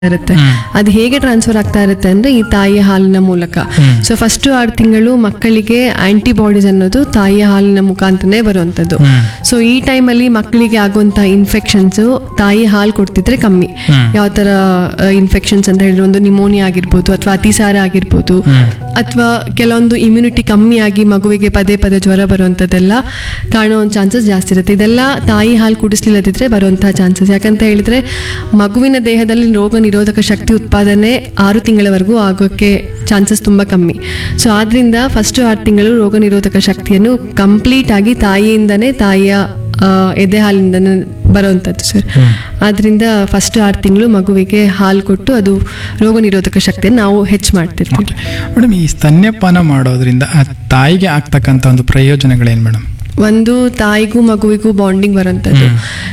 ಇರುತ್ತೆ ಅದು ಹೇಗೆ ಟ್ರಾನ್ಸ್ಫರ್ ಆಗ್ತಾ ಇರುತ್ತೆ ಅಂದ್ರೆ ಈ ತಾಯಿಯ ಹಾಲಿನ ಮೂಲಕ ಸೊ ಫಸ್ಟ್ ಆರು ತಿಂಗಳು ಮಕ್ಕಳಿಗೆ ಆಂಟಿಬಾಡೀಸ್ ಅನ್ನೋದು ತಾಯಿಯ ಹಾಲಿನ ಮುಖಾಂತರನೇ ಬರುವಂತದ್ದು ಸೊ ಈ ಟೈಮಲ್ಲಿ ಮಕ್ಕಳಿಗೆ ಆಗುವಂತ ಇನ್ಫೆಕ್ಷನ್ಸ್ ತಾಯಿ ಹಾಲು ಕೊಡ್ತಿದ್ರೆ ಕಮ್ಮಿ ಯಾವ ತರ ಇನ್ಫೆಕ್ಷನ್ಸ್ ಅಂತ ಹೇಳಿದ್ರೆ ಒಂದು ನಿಮೋನಿಯಾ ಆಗಿರ್ಬೋದು ಅಥವಾ ಅತಿಸಾರ ಆಗಿರ್ಬೋದು ಅಥವಾ ಕೆಲವೊಂದು ಇಮ್ಯುನಿಟಿ ಕಮ್ಮಿ ಆಗಿ ಮಗುವಿಗೆ ಪದೇ ಪದೇ ಜ್ವರ ಬರುವಂಥದ್ದೆಲ್ಲ ಕಾಣುವ ಚಾನ್ಸಸ್ ಜಾಸ್ತಿ ಇರುತ್ತೆ ಇದೆಲ್ಲ ತಾಯಿ ಹಾಲು ಕುಡಿಸ್ಲಿಲ್ಲದಿದ್ರೆ ಬರುವಂತಹ ಚಾನ್ಸಸ್ ಯಾಕಂತ ಹೇಳಿದ್ರೆ ಮಗುವಿನ ದೇಹದಲ್ಲಿ ರೋಗ ನಿರೋಧಕ ಶಕ್ತಿ ಉತ್ಪಾದನೆ ಆರು ತಿಂಗಳವರೆಗೂ ಆಗೋಕ್ಕೆ ಚಾನ್ಸಸ್ ತುಂಬ ಕಮ್ಮಿ ಸೊ ಆದ್ರಿಂದ ಫಸ್ಟ್ ಆರು ತಿಂಗಳು ರೋಗ ನಿರೋಧಕ ಶಕ್ತಿಯನ್ನು ಕಂಪ್ಲೀಟ್ ಆಗಿ ತಾಯಿಯಿಂದನೇ ತಾಯಿಯ ಆ, ಎದೆ ಹಾಲಿಂದನೇ ಬರುವಂಥದ್ದು ಸರ್ ಆದ್ರಿಂದ ಫಸ್ಟ್ ಆರು ತಿಂಗಳು ಮಗುವಿಗೆ ಹಾಲು ಕೊಟ್ಟು ಅದು ರೋಗ ನಿರೋಧಕ ಶಕ್ತಿಯನ್ನು ನಾವು ಹೆಚ್ಚು ಮಾಡ್ತಿರ್ತೀವಿ ಮೇಡಮ್ ಈ ಸ್ತನ್ಯಪಾನ ಮಾಡೋದ್ರಿಂದ ಆ ತಾಯಿಗೆ ಆಗ್ತಕ್ಕಂಥ ಒಂದು ಪ್ರಯೋಜನಗಳೇನು ಮೇಡಮ್ ಒಂದು ತಾಯಿಗೂ ಮಗುವಿಗೂ ಬಾಂಡಿಂಗ್ ಬರುವಂಥದ್ದು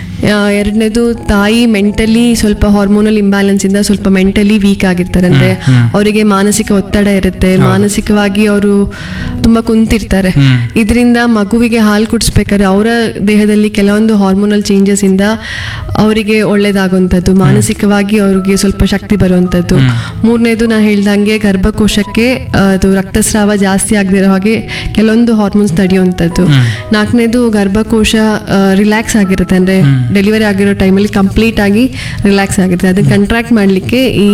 ಎರಡನೇದು ತಾಯಿ ಮೆಂಟಲಿ ಸ್ವಲ್ಪ ಹಾರ್ಮೋನಲ್ ಇಂಬ್ಯಾಲೆನ್ಸ್ ಇಂದ ಸ್ವಲ್ಪ ಮೆಂಟಲಿ ವೀಕ್ ಆಗಿರ್ತಾರೆ ಅಂದ್ರೆ ಅವರಿಗೆ ಮಾನಸಿಕ ಒತ್ತಡ ಇರುತ್ತೆ ಮಾನಸಿಕವಾಗಿ ಅವರು ತುಂಬಾ ಕುಂತಿರ್ತಾರೆ ಇದರಿಂದ ಮಗುವಿಗೆ ಹಾಲು ಕುಡಿಸ್ಬೇಕಾದ್ರೆ ಅವರ ದೇಹದಲ್ಲಿ ಕೆಲವೊಂದು ಹಾರ್ಮೋನಲ್ ಚೇಂಜಸ್ ಇಂದ ಅವರಿಗೆ ಒಳ್ಳೇದಾಗುವಂಥದ್ದು ಮಾನಸಿಕವಾಗಿ ಅವ್ರಿಗೆ ಸ್ವಲ್ಪ ಶಕ್ತಿ ಬರುವಂಥದ್ದು ಮೂರನೇದು ನಾನು ಹೇಳ್ದಂಗೆ ಗರ್ಭಕೋಶಕ್ಕೆ ಆ, ಅದು ರಕ್ತಸ್ರಾವ ಜಾಸ್ತಿ ಆಗದಿರೋ ಹಾಗೆ ಕೆಲವೊಂದು ಹಾರ್ಮೋನ್ಸ್ ತಡೆಯುವಂಥದ್ದು ನಾಲ್ಕನೇದು ಗರ್ಭಕೋಶ ರಿಲ್ಯಾಕ್ಸ್ ಆಗಿರುತ್ತೆ ಅಂದ್ರೆ ಡೆಲಿವರಿ ಆಗಿರೋ ಟೈಮಲ್ಲಿ ಕಂಪ್ಲೀಟ್ ಆಗಿ ರಿಲ್ಯಾಕ್ಸ್ ಆಗುತ್ತೆ ಅದನ್ನ ಕಂಟ್ರಾಕ್ಟ್ ಮಾಡಲಿಕ್ಕೆ ಈ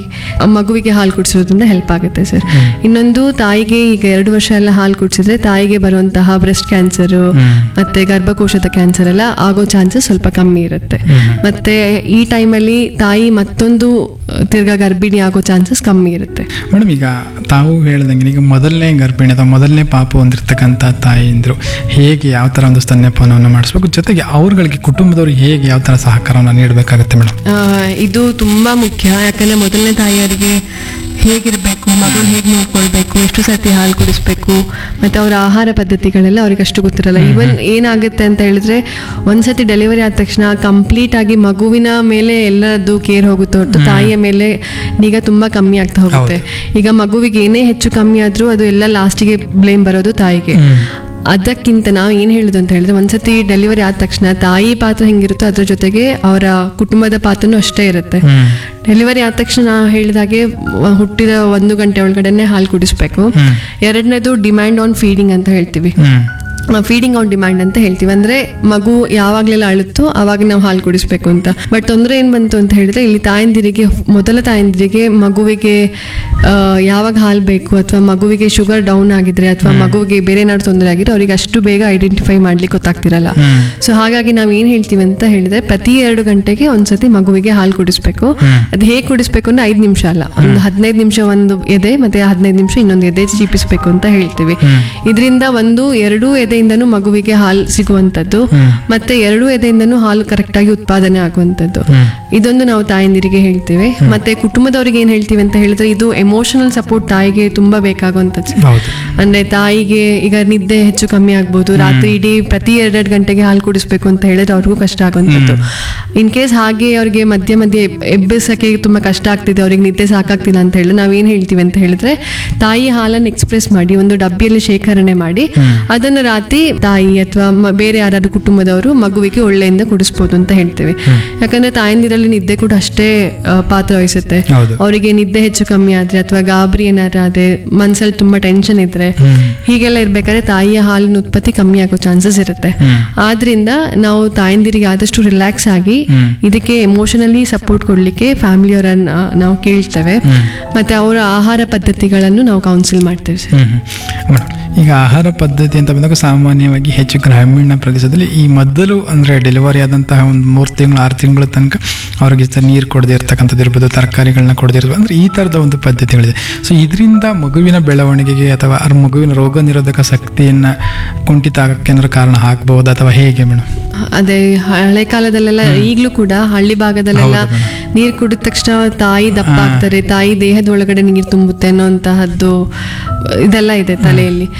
ಮಗುವಿಗೆ ಹಾಲು ಕುಡಿಸೋದ್ರಿಂದ ಹೆಲ್ಪ್ ಆಗುತ್ತೆ ಸರ್ ಇನ್ನೊಂದು ತಾಯಿಗೆ ಈಗ ಎರಡು ವರ್ಷ ಎಲ್ಲ ಹಾಲು ಕುಡಿಸಿದ್ರೆ ತಾಯಿಗೆ ಬರುವಂತಹ ಬ್ರೆಸ್ಟ್ ಕ್ಯಾನ್ಸರ್ ಮತ್ತೆ ಗರ್ಭಕೋಶದ ಕ್ಯಾನ್ಸರ್ ಎಲ್ಲ ಆಗೋ ಚಾನ್ಸಸ್ ಸ್ವಲ್ಪ ಕಮ್ಮಿ ಇರುತ್ತೆ ಮತ್ತೆ ಈ ಟೈಮಲ್ಲಿ ತಾಯಿ ಮತ್ತೊಂದು ಆ, ತಿರ್ಗಾ ಗರ್ಭಿಣಿ ಆಗೋ ಚಾನ್ಸಸ್ ಕಮ್ಮಿ ಇರುತ್ತೆ ಮೇಡಮ್ ಈಗ ತಾವು ಹೇಳ್ದಂಗೆ ಈಗ ಮೊದಲನೇ ಗರ್ಭಿಣಿ ಅಥವಾ ಮೊದಲನೇ ಪಾಪು ಹೊಂದಿರ್ತಕ್ಕಂಥ ತಾಯಿಯಂದ್ರು ಹೇಗೆ ಯಾವ ಥರ ಒಂದು ಸ್ತನ್ಯಪಾನವನ್ನು ಮಾಡಿಸ್ಬೇಕು ಜೊತೆಗೆ ಅವ್ರಗಳಿಗೆ ಕುಟುಂಬದವ್ರು ಹೇಗೆ ಯಾವ ಥರ ಸಹಕಾರವನ್ನು ನೀಡಬೇಕಾಗುತ್ತೆ ಮೇಡಮ್ ಆ, ಇದು ತುಂಬಾ ಮುಖ್ಯ ಯಾಕಂದ್ರೆ ಮೊದಲನೇ ತಾಯಿಯರಿಗೆ ಹೇಗಿರ್ಬೇಕು ಮಗು ಹೇಗೆ ನೋಡ್ಕೊಳ್ಬೇಕು ಎಷ್ಟು ಸರ್ತಿ ಹಾಲು ಕುಡಿಸ್ಬೇಕು ಮತ್ತೆ ಅವರ ಆಹಾರ ಪದ್ಧತಿಗಳೆಲ್ಲ ಅವ್ರಿಗೆ ಅಷ್ಟು ಗೊತ್ತಿರಲ್ಲ ಈವನ್ ಏನಾಗುತ್ತೆ ಅಂತ ಹೇಳಿದ್ರೆ ಒಂದ್ಸತಿ ಡೆಲಿವರಿ ಆದ ತಕ್ಷಣ ಕಂಪ್ಲೀಟ್ ಆಗಿ ಮಗುವಿನ ಮೇಲೆ ಎಲ್ಲರದ್ದು ಕೇರ್ ಹೋಗುತ್ತೆ ಹೊರತು ತಾಯಿಯ ಮೇಲೆ ನಿಗಾ ತುಂಬಾ ಕಮ್ಮಿ ಆಗ್ತಾ ಹೋಗುತ್ತೆ ಈಗ ಮಗುವಿಗೆ ಏನೇ ಹೆಚ್ಚು ಕಮ್ಮಿ ಆದ್ರೂ ಅದು ಎಲ್ಲ ಲಾಸ್ಟಿಗೆ ಬ್ಲೇಮ್ ಬರೋದು ತಾಯಿಗೆ ಅದಕ್ಕಿಂತ ನಾವು ಏನು ಹೇಳುದು ಅಂತ ಹೇಳಿದ್ರೆ ಒಂದ್ಸತಿ ಡೆಲಿವರಿ ಆದ ತಕ್ಷಣ ತಾಯಿ ಪಾತ್ರ ಹೆಂಗಿರುತ್ತೋ ಅದ್ರ ಜೊತೆಗೆ ಅವರ ಕುಟುಂಬದ ಪಾತ್ರನೂ ಅಷ್ಟೇ ಇರುತ್ತೆ ಡೆಲಿವರಿ ಆದ ತಕ್ಷಣ ನಾವು ಹೇಳಿದಾಗೆ ವ- ಹುಟ್ಟಿದ ಒಂದು ಗಂಟೆ ಒಳಗಡೆನೆ ಹಾಲು ಕುಡಿಸ್ಬೇಕು ಎರಡನೇದು ಡಿಮ್ಯಾಂಡ್ ಆನ್ ಫೀಡಿಂಗ್ ಅಂತ ಹೇಳ್ತೀವಿ ಫೀಡಿಂಗ್ ಆನ್ ಡಿಮ್ಯಾಂಡ್ ಅಂತ ಹೇಳ್ತೀವಿ ಅಂದ್ರೆ ಮಗು ಯಾವಾಗ್ಲೆಲ್ಲ ಅಳುತ್ತೋ ಅವಾಗ ನಾವು ಹಾಲು ಕುಡಿಸ್ಬೇಕು ಅಂತ ಬಟ್ ತೊಂದರೆ ಏನ್ ಬಂತು ಅಂತ ಹೇಳಿದ್ರೆ ಇಲ್ಲಿ ತಾಯಂದಿರಿಗೆ ಮೊದಲ ತಾಯಂದಿರಿಗೆ ಮಗುವಿಗೆ ಆ, ಯಾವಾಗ ಹಾಲು ಬೇಕು ಅಥವಾ ಮಗುವಿಗೆ ಶುಗರ್ ಡೌನ್ ಆಗಿದ್ರೆ ಅಥವಾ ಮಗುವಿಗೆ ಬೇರೆ ಏನಾದ್ರು ತೊಂದರೆ ಆಗಿದ್ರೆ ಅವ್ರಿಗೆ ಅಷ್ಟು ಬೇಗ ಐಡೆಂಟಿಫೈ ಮಾಡ್ಲಿಕ್ಕೆ ಗೊತ್ತಾಗ್ತಿರಲ್ಲ ಸೊ ಹಾಗಾಗಿ ನಾವು ಏನ್ ಹೇಳ್ತೀವಿ ಅಂತ ಹೇಳಿದ್ರೆ ಪ್ರತಿ ಎರಡು ಗಂಟೆಗೆ ಒಂದ್ಸತಿ ಮಗುವಿಗೆ ಹಾಲು ಕುಡಿಸ್ಬೇಕು ಅದು ಹೇಗೆ ಕುಡಿಸ್ಬೇಕು ಅಂದ್ರೆ ಐದು ನಿಮಿಷ ಅಲ್ಲ ಒಂದು ಹದಿನೈದು ನಿಮಿಷ ಒಂದು ಎದೆ ಮತ್ತೆ ಹದಿನೈದು ನಿಮಿಷ ಇನ್ನೊಂದು ಎದೆ ಚೀಪಿಸ್ಬೇಕು ಅಂತ ಹೇಳ್ತೀವಿ ಇದರಿಂದ ಒಂದು ಎರಡೂ ಎದೆಯಿಂದನೂ ಮಗುವಿಗೆ ಹಾಲು ಸಿಗುವಂತದ್ದು ಮತ್ತೆ ಎರಡೂ ಎದೆಯಿಂದನೂ ಹಾಲು ಕರೆಕ್ಟ್ ಆಗಿ ಉತ್ಪಾದನೆ ಆಗುವಂತದ್ದು ಇದೊಂದು ನಾವು ತಾಯಂದಿರಿಗೆ ಹೇಳ್ತೇವೆ ಮತ್ತೆ ಕುಟುಂಬದವರಿಗೆ ಏನ್ ಹೇಳ್ತೀವಿ ಅಂತ ಹೇಳಿದ್ರೆ ಇದು ಎಮೋಷನಲ್ ಸಪೋರ್ಟ್ ತಾಯಿಗೆ ತುಂಬಾ ಬೇಕಾಗುವಂತದ್ದು ಹೌದು ಅಂದ್ರೆ ತಾಯಿಗೆ ಈಗ ನಿದ್ದೆ ಹೆಚ್ಚು ಕಮ್ಮಿ ಆಗ್ಬೋದು ರಾತ್ರಿ ಇಡೀ ಪ್ರತಿ ಎರಡೆರಡು ಗಂಟೆಗೆ ಹಾಲು ಕುಡಿಸ್ಬೇಕು ಅಂತ ಹೇಳಿದ್ರೆ ಅವ್ರಿಗೂ ಕಷ್ಟ ಆಗುವಂಥದ್ದು ಇನ್ ಕೇಸ್ ಹಾಗೆ ಅವ್ರಿಗೆ ಮಧ್ಯೆ ಮಧ್ಯೆ ಎಬ್- ಎಬ್ಬಿಸಕ್ಕೆ ತುಂಬಾ ಕಷ್ಟ ಆಗ್ತಿದೆ ಅವ್ರಿಗೆ ನಿದ್ದೆ ಸಾಕಾಗ್ತಿಲ್ಲ ಅಂತ ಹೇಳಿದ್ರೆ ನಾವೇನ್ ಹೇಳ್ತೀವಿ ಅಂತ ಹೇಳಿದ್ರೆ ತಾಯಿ ಹಾಲನ್ನು ಎಕ್ಸ್ಪ್ರೆಸ್ ಮಾಡಿ ಒಂದು ಡಬ್ಬಿಯಲ್ಲಿ ಶೇಖರಣೆ ಮಾಡಿ ಅದನ್ನು ರಾತ್ರಿ ತಾಯಿ ಅಥವಾ ಮ- ಬೇರೆ ಯಾರಾದ್ರೂ ಕುಟುಂಬದವರು ಮಗುವಿಗೆ ಒಳ್ಳೆಯಿಂದ ಕುಡಿಸ್ಬೋದು ಅಂತ ಹೇಳ್ತೇವೆ ಯಾಕಂದ್ರೆ ತಾಯಂದಿರಲ್ಲಿ ನಿದ್ದೆ ಕೂಡ ಅಷ್ಟೇ ಆ, ಪಾತ್ರ ವಹಿಸುತ್ತೆ ಹೌದು ಅವರಿಗೆ ನಿದ್ದೆ ಹೆಚ್ಚು ಕಮ್ಮಿ ಆದ್ರೆ ಅಥವಾ ಗಾಬರಿ ಏನಾದ್ರೆ ಆದ್ರೆ ಮನ್ಸಲ್ಲಿ ತುಂಬಾ ಟೆನ್ಷನ್ ಇದ್ರೆ ಹೀಗೆಲ್ಲ ಇರ್ಬೇಕಾದ್ರೆ ತಾಯಿಯ ಹಾಲಿನ ಉತ್ಪತ್ತಿ ಕಮ್ಮಿ ಆಗೋ ಚಾನ್ಸಸ್ ಇರುತ್ತೆ ಆದ್ರಿಂದ ನಾವು ತಾಯಂದಿರಿಗೆ ಆದಷ್ಟು ರಿಲ್ಯಾಕ್ಸ್ ಆಗಿ ಇದಕ್ಕೆ ಎಮೋಷನಲಿ ಸಪೋರ್ಟ್ ಕೊಡ್ಲಿಕ್ಕೆ ಫ್ಯಾಮಿಲಿಯವರನ್ನ ನಾವು ಕೇಳ್ತೇವೆ ಮತ್ತೆ ಅವರ ಆಹಾರ ಪದ್ಧತಿಗಳನ್ನು ನಾವು ಕೌನ್ಸಿಲ್ ಮಾಡ್ತೇವೆ ಸರ್ ಹ್ಮ್ ಹ್ಮ್. ಮೇಡಮ್ ಈಗ ಆಹಾರ ಪದ್ಧತಿ ಅಂತ ಬಂದಾಗ ಸಾಮಾನ್ಯವಾಗಿ ಹೆಚ್ಚು ಗ್ರಾಮೀಣ ಪ್ರದೇಶದಲ್ಲಿ ಈ ಮೊದಲು ಅಂದ್ರೆ ಡೆಲಿವರಿ ಆದಂತಹ ಒಂದು ಮೂರು ತಿಂಗಳು ಆರು ತಿಂಗಳ ತನಕ ಅವ್ರಿಗೆ ನೀರು ಕೊಡದೇ ಇರ್ತಕ್ಕಂಥದ್ದು ಇರ್ಬೋದು ತರಕಾರಿಗಳನ್ನ ಕೊಡದೇ ಇರ್ಬೋದು ಅಂದ್ರೆ ಈ ಥರದ ಒಂದು ಪದ್ಧತಿಗಳಿದೆ ಸೊ ಇದರಿಂದ ಮಗುವಿನ ಬೆಳವಣಿಗೆಗೆ ಅಥವಾ ಆ ಮಗುವಿನ ರೋಗ ನಿರೋಧಕ ಶಕ್ತಿಯನ್ನ ಕುಂಠಿತ ಆಗಕ್ಕೆ ಏನಾದ್ರು ಕಾರಣ ಆಗ್ಬಹುದು ಅಥವಾ ಹೇಗೆ ಮೇಡಮ್ ಅದೇ ಹಳೆ ಕಾಲದಲ್ಲೆಲ್ಲ ಈಗಲೂ ಕೂಡ ಹಳ್ಳಿ ಭಾಗದಲ್ಲೆಲ್ಲ ನೀರು ಕುಡಿದ ತಕ್ಷಣ ತಾಯಿ ದಪ್ಪ ಆಗ್ತಾರೆ ತಾಯಿ ದೇಹದ ಒಳಗಡೆ ನೀರು ತುಂಬುತ್ತೆ ಅನ್ನೋಂತಹದ್ದು ಇದೆಲ್ಲ ಇದೆ ತಲೆಯಲ್ಲಿ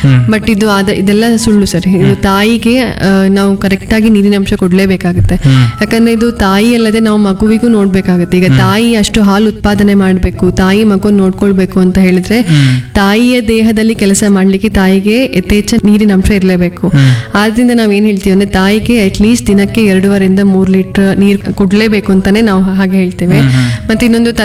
ಹ್ಮ್. ಬಟ್ ಇದು ಆದ ಇದೆಲ್ಲ ಸುಳ್ಳು ಸರ್ ಇದು ತಾಯಿಗೆ ಆ, ನಾವು ಕರೆಕ್ಟ್ ಆಗಿ ನೀರಿನ ಅಂಶ ಕೊಡ್ಲೇಬೇಕಾಗುತ್ತೆ ಹ್ಮ್. ಯಾಕಂದ್ರೆ ಇದು ತಾಯಿ ಅಲ್ಲದೆ ನಾವು ಮಗುವಿಗೂ ನೋಡ್ಬೇಕಾಗುತ್ತೆ ಈಗ ತಾಯಿ ಅಷ್ಟು ಹಾಲು ಉತ್ಪಾದನೆ ಮಾಡಬೇಕು ತಾಯಿ ಮಗು ನೋಡ್ಕೊಳ್ಬೇಕು ಅಂತ ಹೇಳಿದ್ರೆ ಹ್ಮ್. ತಾಯಿಯ ದೇಹದಲ್ಲಿ ಕೆಲಸ ಮಾಡ್ಲಿಕ್ಕೆ ತಾಯಿಗೆ ಯಥೇಚ್ಛ ನೀರಿನ ಅಂಶ ಇರಲೇಬೇಕು ಹ್ಮ್. ಆದ್ರಿಂದ ನಾವ್ ಏನ್ ಹೇಳ್ತೀವಿ ಅಂದ್ರೆ ತಾಯಿಗೆ ಅಟ್ಲೀಸ್ಟ್ ದಿನಕ್ಕೆ ಎರಡೂವರೆಯಿಂದ ಮೂರ್ ಲೀಟರ್ ನೀರ್ ಕೊಡ್ಲೇಬೇಕು ಅಂತಾನೆ ನಾವು ಹಾಗೆ ಹೇಳ್ತೇವೆ ಹ್ಮ್, ಹ್ಮ್. ಮತ್ತೆ ಇನ್ನೊಂದು